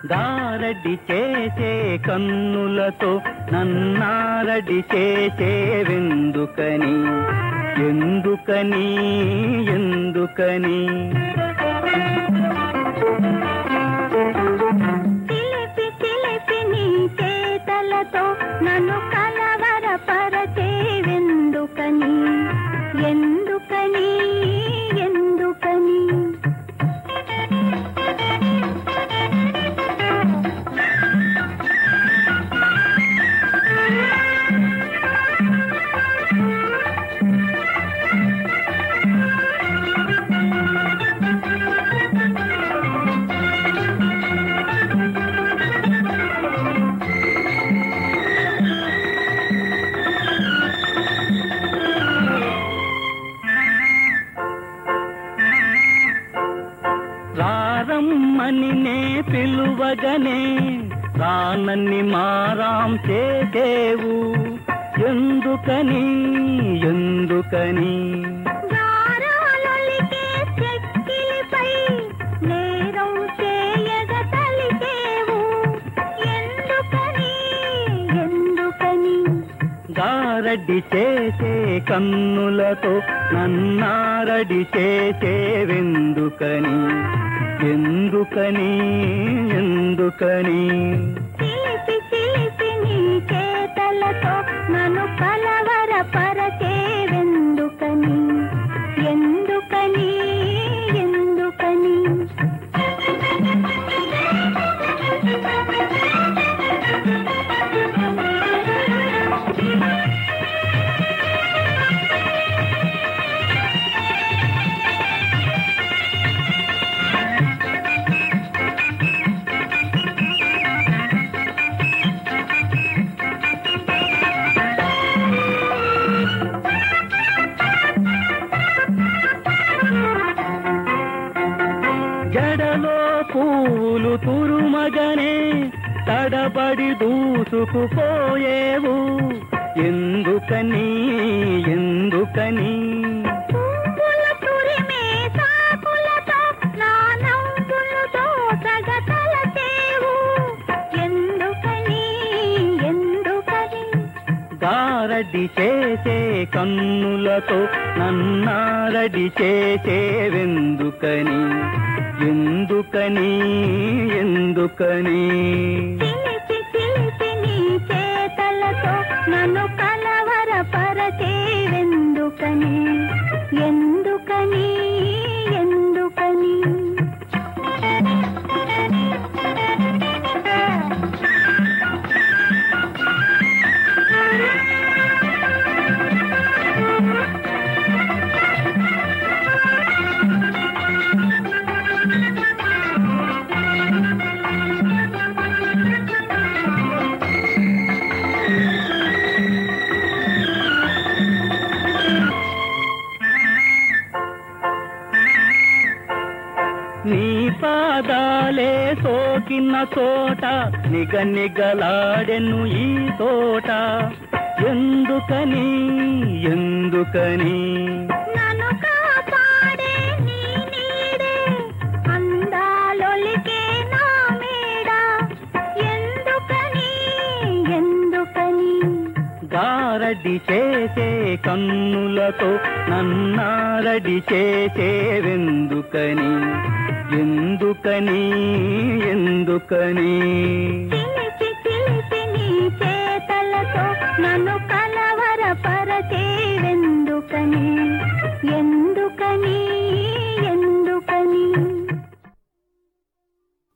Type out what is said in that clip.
గారడి చేసే కన్నులతో నన్నారడి చేసేవెందుకని ఎందుకని ఎందుకని చిలిపి చిలిపి నీ చేతలతో నన్ను కలవరపరచేవెందుకని ఎందుకని ఎందుకని రారమ్మని నే పిలువగనే రానన్ని మారాం చేసేవు ఎందుకని ఎందుకని గారాలొలికే చెక్కిలిపై నేరం చేయగ తలిచేవు ఎందుకని ఎందుకని గారడి చేసే కన్నులతో నన్నారడి చేసేవెందుకని ఎందుకని ఎందుకని చిలిపి చిలిపి నీ చేతలతో నన్ను కలవరపరచేవెందుకని ఎందుకని ఎందుకని జడలో పూలు తురుమగనే తడబడి దూసుకుపోయేవు ఎందుకని ఎందుకని పువ్వుల తురిమే సాకులతో నా నవ్వులతో సగతలచేవు ఎందుకని ఎందుకని గారడి చేసే కన్నులతో నన్నారడి చేసేవెందుకని ఎందుకని ఎందుకని చిలిపి చిలిపి నీ చేతలతో నన్ను కలవరపరచేవెందుకని ఎందుకని ఎందుకని నీ పాదాలే సోకిన చోట నిగ నిగలాడెను ఈ తోట ఎందుకని ఎందుకని నన్ను కాపాడే నీ నీడే అందాలొలికే నా మేడ ఎందుకని ఎందుకని గారడి చేసే కన్నులతో నన్నారడి చేసేవెందుకని ఎందుకని ఎందుకని చిలిపి